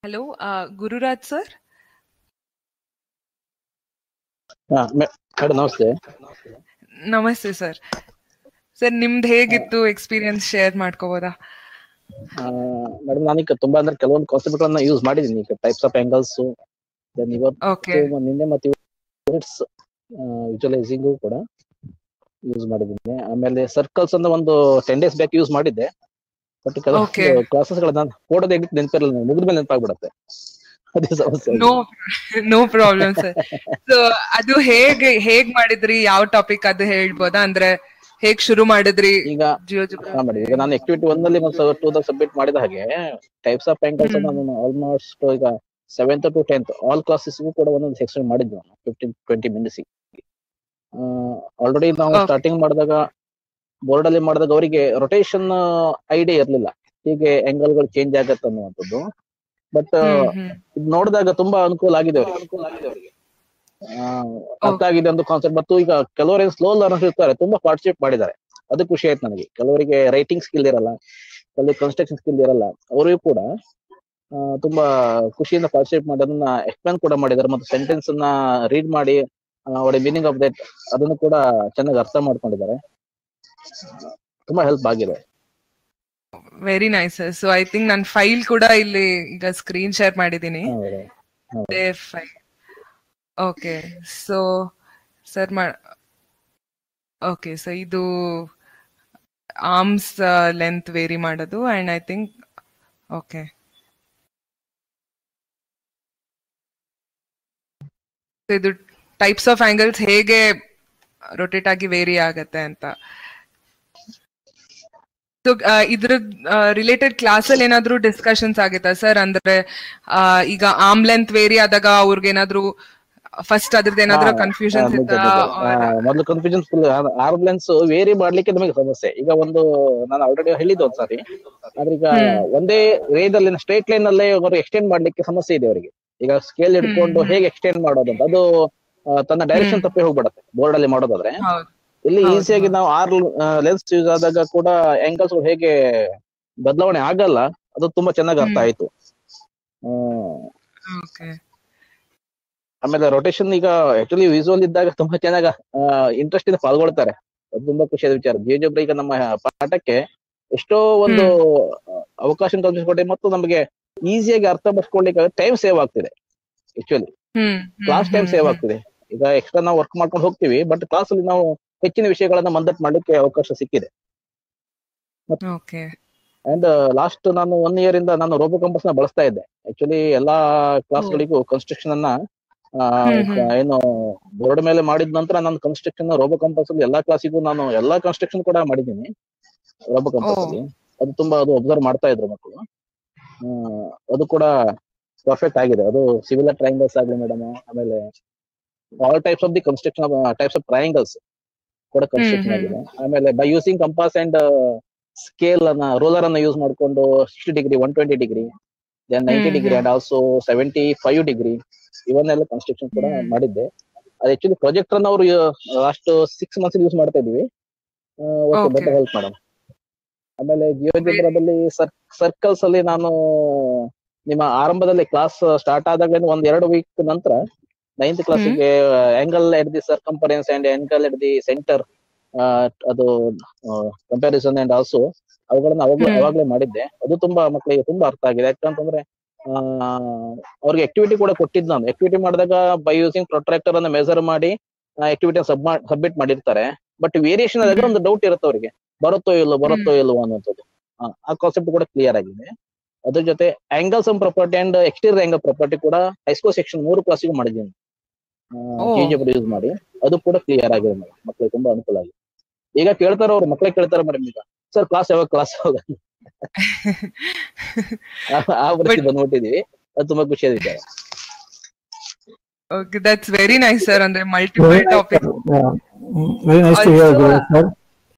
Hello Gururaj sir ಹಾ madam ನಮಸ್ತೆ ನಮಸ್ತೆ ಸರ್ ಸರ್ ನಿಮ್ದು ಹೇಗಿತ್ತು ಎಕ್ಸ್ಪೀರಿಯನ್ಸ್ ಶೇರ್ ಮಾಡ್ಕೋಬೋದಾ ಮೇಡಮ್ ನಾನೀಗ ತುಂಬಾ ಅಂದ್ರೆ ಕೆಲವೊಂದು ಕಾನ್ಸೆಪ್ಟ್ ಗಳನ್ನ ಯೂಸ್ ಮಾಡಿದೀನಿ ಈಗ types of angles then okay ಇವತ್ತು ನಿನ್ನೆ ಮತ್ತೆ ಯೂನಿಟ್ಸ್ ವಿಜುವಲೈಸಿಂಗ್ ಕೂಡ ಯೂಸ್ ಮಾಡಿದ್ದೀನಿ ಆಮೇಲೆ ಸರ್ಕಲ್ಸ್ ಅನ್ನ ಒಂದು ಟೆನ್ ಡೇಸ್ ಬ್ಯಾಕ್ ಯೂಸ್ ಮಾಡಿದ್ದೆ ಬಟ್ Okay. ಕೆಲವು ಕ್ಲಾಸಸ್ ಗಳನ್ನ ಫೋಟೋದ ಎಡಿಟ್ ನೆನಪಿರಲ್ಲ ಮುಗಿದ ಮೇಲೆ ನೆನಪಾಗ್ಬಿಡತ್ತೆ ಅದೇ ಸಮಸ್ಯೆ no no problem sir so ಅದು ಹೇಗ್ ಹೇಗ್ ಮಾಡಿದ್ರಿ ಯಾವ ಟಾಪಿಕ್ ಅದು ಹೇಳ್ಬೋದಾ ಅಂದ್ರೆ ಹೇಗ್ ಶುರು ಮಾಡಿದ್ರಿ ಈಗ ಜಿಯೋಜಿಬ್ರಾ ಹಾ ಮಾಡಿ ಈಗ ನಾನು ಆಕ್ಟಿವಿಟಿ ಒನ್ ನಲ್ಲಿ ಮತ್ತೆ ಟೂ ದಾಗ ಸಬ್ಮಿಟ್ ಮಾಡಿದ ಹಾಗೆ ಟೈಪ್ಸ್ ಆಫ್ ಆಂಗಲ್ಸ್ ಹ್ಮ್. ನಾನು ಆಲ್ಮೋಸ್ಟ್ ಈಗ ಸೆವೆಂತ್ ಟು ಟೆಂತ್ ಆಲ್ ಕ್ಲಾಸಸ್ಗೂ ಕೂಡ ಒಂದೊಂದು ಸೆಕ್ಷನ್ ಮಾಡಿದ್ವಿ ನಾನು ಫಿಫ್ಟೀನ್ ಟ್ವೆಂಟಿ ಮಿನಿಟ್ಸ್ ಆಲ್ರೆಡಿ ನಾವು Okay. ಸ್ಟಾರ್ಟಿಂಗ್ ಮಾಡಿದಾಗ ಬೋರ್ಡ್ ಅಲ್ಲಿ ಮಾಡಿದಾಗ ಅವರಿಗೆ ರೊಟೇಷನ್ ಐಡಿಯಾ ಇರ್ಲಿಲ್ಲ ಹೀಗೆ angle ಗಳು ಚೇಂಜ್ ಆಗತ್ತೆ ಅನ್ನುವಂಥದ್ದು ಬಟ್ ಇದು ನೋಡಿದಾಗ ತುಂಬಾ ಅನುಕೂಲ ಆಗಿದೆ ಅವರಿಗೆ ಅರ್ಥ ಆಗಿದೆ ಒಂದು ಕಾನ್ಸೆಪ್ಟ್ ಮತ್ತು ಈಗ ಕೆಲವರು ಸ್ಲೋ ಲರ್ನರ್ಸ್ ಇರ್ತಾರೆ ತುಂಬಾ ಪಾರ್ಟಿಸಿಪೇಟ್ ಮಾಡಿದ್ದಾರೆ ಅದು ಖುಷಿ ಆಯ್ತು ನನಗೆ ಕೆಲವರಿಗೆ ರೈಟಿಂಗ್ ಸ್ಕಿಲ್ ಇರಲ್ಲ ಕೆಲವು ಕನ್ಸ್ಟ್ರಕ್ಷನ್ ಸ್ಕಿಲ್ ಇರಲ್ಲ ಅವರಿಗೂ ಕೂಡ ಆ, ತುಂಬಾ ಖುಷಿಯಿಂದ ಪಾರ್ಟಿಸಿಪೇಟ್ ಮಾಡಿ ಅದನ್ನ ಎಕ್ಸ್ಪ್ಲೇನ್ ಕೂಡ ಮಾಡಿದ್ದಾರೆ ಮತ್ತು ಸೆಂಟೆನ್ಸ್ ಅನ್ನ ರೀಡ್ ಮಾಡಿ ಅವರ ಮೀನಿಂಗ್ ಆಫ್ ದಟ್ ಅದನ್ನು ಕೂಡ ಚೆನ್ನಾಗಿ ಅರ್ಥ ಮಾಡ್ಕೊಂಡಿದ್ದಾರೆ ತುಂಬಾ ಹೆಲ್ಪ್ ಆಗಿದೆ very nice sir so I think ನಾನು ಫೈಲ್ ಕೂಡ ಇಲ್ಲಿ ಈಗ ಸ್ಕ್ರೀನ್ ಶೇರ್ ಮಾಡಿದ್ದೀನಿ ಹೌದು. ಅದೇ ಫೈಲ್ ಓಕೆ ಸೊ ಸರ್ ಮಾ ಓಕೆ ಸೊ ಇದು ಆರ್ಮ್ಸ್ ಲೆಂತ್ ವೇರಿ ಮಾಡೋದು ಅಂಡ್ ಐ ಥಿಂಕ್ ಓಕೆ ಇದು ಟೈಪ್ಸ್ ಆಫ್ ಆಂಗಲ್ಸ್ ಹೇಗೆ ರೊಟೇಟ್ ಆಗಿ ವೇರಿ ಆಗತ್ತೆ ಅಂತ ಸೊ ಇದ್ರ ರಿಲೇಟೆಡ್ ಕ್ಲಾಸ್ ಅಲ್ಲಿ ಏನಾದ್ರೂ ಡಿಸ್ಕಷನ್ಸ್ ಆಗಿತ್ತಾ ಸರ್ ಅಂದ್ರೆ ಆ, ಈಗ ಆರ್ಮ್ ಲೆಂತ್ ವೇರಿ ಆದಾಗ ಅವ್ರಿಗೆ ಏನಾದ್ರೂ ಫಸ್ಟ್ ಅದ್ರದ್ದು ಏನಾದ್ರೂ ಹಾ, ಕನ್ಫ್ಯೂಷನ್ ಹಾ, ನಿಜ, ನಿಜ. ಆ, ಮೊದಲು ಕನ್ಫ್ಯೂಷನ್ ಫುಲ್ ಆರ್ಬ್ಲೆನ್ಸ್ ವೇರಿ ಮಾಡ್ಲಿಕ್ಕೆ ನಮಗೆ ಸಮಸ್ಯೆ ಈಗ ಒಂದು ನಾನು ಆಲ್ರೆಡಿ ಹೇಳಿದ್ದೆ ಒಂದ್ಸಾರಿ ಆದ್ರೆ ಈಗ ಹ್ಮ್. ಒಂದೇ ರೇದಲ್ಲಿ ಸ್ಟ್ರೇಟ್ ಲೈನ್ ಅಲ್ಲೇ ಅವರು ಎಕ್ಸ್ಟೆಂಡ್ ಮಾಡ್ಲಿಕ್ಕೆ ಸಮಸ್ಯೆ ಇದೆ ಅವರಿಗೆ ಈಗ ಸ್ಕೇಲ್ ಹಿಡ್ಕೊಂಡು ಹ್ಮ್. ಹೇಗೆ ಎಕ್ಸ್ಟೆಂಡ್ ಮಾಡೋದು ಅಂತ ಅದು ಆ, ತನ್ನ ಡೈರೆಕ್ಷನ್ ಹ್ಮ್. ತಪ್ಪಿ ಹೋಗ್ಬಿಡತ್ತೆ ಬೋರ್ಡ್ ಅಲ್ಲಿ ಮಾಡೋದಾದ್ರೆ ಹೌದು ಇಲ್ಲಿ ಹೌದು, ಈಸಿಯಾಗಿ ಹೌದು. ನಾವು ಆರ್ ಲೆನ್ಸ್ ಯೂಸ್ ಆದಾಗ ಕೂಡ ಆಂಗಲ್ಸ್ ಹೇಗೆ ಬದಲಾವಣೆ ಆಗಲ್ಲ ಅದು ತುಂಬಾ ಚೆನ್ನಾಗಿ ಅರ್ಥ ಹ್ಮ್. ಆಯ್ತು ಹ್ಮ್. ಓಕೆ ಆಮೇಲೆ ರೊಟೇಷನ್ ಈಗ ಆಕ್ಚುಲಿ ವಿಸುವಲ್ ಇದ್ದಾಗ ತುಂಬಾ ಚೆನ್ನಾಗಿ ಇಂಟ್ರೆಸ್ಟ್ ಇಂದ ಪಾಲ್ಗೊಳ್ತಾರೆ ಅದು ತುಂಬಾ ಖುಷಿಯಾದ ವಿಚಾರ ಜಿಯೋಜೊಬ್ರ ಈಗ ನಮ್ಮ ಪಾಠಕ್ಕೆ ಎಷ್ಟೋ ಒಂದು ಅವಕಾಶ ಕಲ್ಪಿಸಿಕೊಟ್ಟೆ ಮತ್ತು ನಮಗೆ ಈಸಿಯಾಗಿ ಅರ್ಥ ಮಾಡಿಸ್ಕೊಳ್ಳಿಕ್ಕೆ ಟೈಮ್ ಸೇವ್ ಆಗ್ತಿದೆ ಆಕ್ಚುಲಿ ಹ್ಮ್ ಕ್ಲಾಸ್ ಟೈಮ್ ಸೇವ್ ಆಗ್ತಿದೆ ಈಗ ಎಕ್ಸ್ಟ್ರಾ ನಾವು ವರ್ಕ್ ಮಾಡ್ಕೊಂಡು ಹೋಗ್ತೀವಿ ಬಟ್ ಕ್ಲಾಸ್ ಅಲ್ಲಿ ನಾವು ಹೆಚ್ಚಿನ ವಿಷಯಗಳನ್ನ ಮಂದಟ್ ಮಾಡ್ಲಿಕ್ಕೆ ಅವಕಾಶ ಸಿಕ್ಕಿದೆ ಓಕೆ ಅಂಡ್ ಲಾಸ್ಟ್ ನಾನು ಒನ್ ಇಯರ್ ಇಂದ ನಾನು ರೋಬೋ ಕಂಪಸ್ ನ ಬಳಸ್ತಾ ಇದ್ದೆ ಆಕ್ಚುಲಿ ಎಲ್ಲಾ ಕ್ಲಾಸ್ಗಳಿಗೂ ಕನ್ಸ್ಟ್ರಕ್ಷನ್ ಅನ್ನ ಆ, ಹ್ಮ್, ಹ್ಮ್. ಏನು ಬೋರ್ಡ್ ಮೇಲೆ ಮಾಡಿದ ನಂತರ ನಾನು ಕನ್ಸ್ಟ್ರಕ್ಷನ್ ರೋಬೋ ಕಂಪಸ್ ಅಲ್ಲಿ ಎಲ್ಲಾ ಕ್ಲಾಸಿಗೂ ನಾನು ಎಲ್ಲಾ ಕನ್ಸ್ಟ್ರಕ್ಷನ್ ಕೂಡ ಮಾಡಿದ್ದೀನಿ ರೋಬೋ ಕಂಪಸ್ ಓ. ಅಲ್ಲಿ ಅದು ತುಂಬಾ ಅದು ಅಬ್ಸರ್ವ್ ಮಾಡ್ತಾ ಇದ್ರು ಮಕ್ಕಳು ಆ, ಅದು ಕೂಡ ಪರ್ಫೆಕ್ಟ್ ಆಗಿದೆ ಅದು ಸಿವಿಲರ್ ಟ್ರಯಾಂಗಲ್ಸ್ ಆಗ್ಲಿ ಮೇಡಮ್ ಆಮೇಲೆ all types of the construction types of triangles ಕೂಡ ಕನ್ಸ್ಟ್ರಕ್ಷನ್ ಹ್ಮ್. ಆಗಿದೆ ಆಮೇಲೆ by using compass and scale ಅನ್ನ ರೋಲರ್ ಅನ್ನ ಯೂಸ್ ಮಾಡಿಕೊಂಡು sixty degree one twenty degree then ninety hmm, degree ಹ್ಮ್. And also seventy five degree ಇವನ್ನೆಲ್ಲ ಕನ್ಸ್ಟ್ರಕ್ಷನ್ ಕೂಡ ಹ್ಮ್. ಮಾಡಿದ್ದೆ ಅದು ಆಕ್ಚುಲಿ ಪ್ರಾಜೆಕ್ಟ್ ಅನ್ನ ಅವರು ಲಾಸ್ಟ್ ಸಿಕ್ಸ್ ಮಂತ್ಸ್ ಯೂಸ್ ಮಾಡ್ತಾ ಇದೀವಿ okay Okay. Better help madam ಆಮೇಲೆ ಜಿಯೋಜಿಬ್ರದಲ್ಲಿ ಸರ್ಕಲ್ಸ್ ಅಲ್ಲಿ ನಾನು ನಿಮ್ಮ ಆರಂಭದಲ್ಲಿ ಕ್ಲಾಸ್ ಸ್ಟಾರ್ಟ್ ಆದಾಗ ಒಂದ್ ಎರಡು ವೀಕ್ ನಂತರ ನೈನ್ತ್ ಕ್ಲಾಸಿಗೆ angle at the circumference and angle at the centre ಅದು ಕಂಪ್ಯಾರಿಸನ್ ಅಂಡ್ ಆಲ್ಸೋ ಅವುಗಳನ್ನ ಅವಾಗ ಹ್ಮ್. ಅವಾಗ್ಲೇ ಮಾಡಿದ್ದೆ ಅದು ತುಂಬಾ ಮಕ್ಕಳಿಗೆ ತುಂಬಾ ಅರ್ಥ ಆಗಿದೆ ಯಾಕಂತಂದ್ರೆ ಆ ಅವ್ರಿಗೆ ಆಕ್ಟಿವಿಟಿ ಕೂಡ ಕೊಟ್ಟಿದ್ದು ನಾನು ಆಕ್ಟಿವಿಟಿ ಮಾಡಿದಾಗ ಬೈ ಯೂಸಿಂಗ್ ಪ್ರೊಟ್ರಾಕ್ಟರ್ ಅನ್ನ ಮೆಜರ್ ಮಾಡಿ ಆಕ್ಟಿವಿಟಿ ಸಬ್ಮಿಟ್ ಮಾಡಿರ್ತಾರೆ ಬಟ್ ವೇರಿಯೇಷನ್ ಆದಾಗ ಒಂದು ಡೌಟ್ ಇರುತ್ತೆ ಅವರಿಗೆ ಬರುತ್ತೋ ಇಲ್ಲೋ ಬರುತ್ತೋ ಇಲ್ಲೋ ಅನ್ನುವಂಥದ್ದು ಆ, ಆ ಕಾನ್ಸೆಪ್ಟ್ ಕೂಡ ಕ್ಲಿಯರ್ ಆಗಿದೆ ಅದ್ರ ಜೊತೆ angles and property and exterior angle property ಕೂಡ ಹೈಸ್ಕೂಲ್ ಸೆಕ್ಷನ್ ಮೂರು ಕ್ಲಾಸಿಗೂ ಮಾಡಿದ್ದೀನಿ ಓ. ಯೂಸ್ ಮಾಡಿ ಅದು ಕೂಡ ಕ್ಲಿಯರ್ ಆಗಿದೆ ಮೇಡಮ್ ಮಕ್ಕಳಿಗೆ ತುಂಬಾ ಅನುಕೂಲ ಆಗಿದೆ ಈಗ ಕೇಳ್ತಾರ ಅವ್ರು ಮಕ್ಕಳಿಗೆ ಕೇಳ್ತಾರೆ ಮೇಡಮ್ ಈಗ ಸರ್ ಕ್ಲಾಸ್ ಯಾವಾಗ ಕ್ಲಾಸ್ ಯಾವಾಗ ಆ- ಆ ಪರಿಸ್ಥಿತಿ ಬಂದ್ಬಿಟ್ಟಿದೀವಿ ಅದು ತುಂಬಾ ಖುಷಿಯಾದ ವಿಚಾರ okay that's very nice sir ಅಂದ್ರೆ multiple topic Yeah. Mm, Very nice to hear, Also, Guru, sir.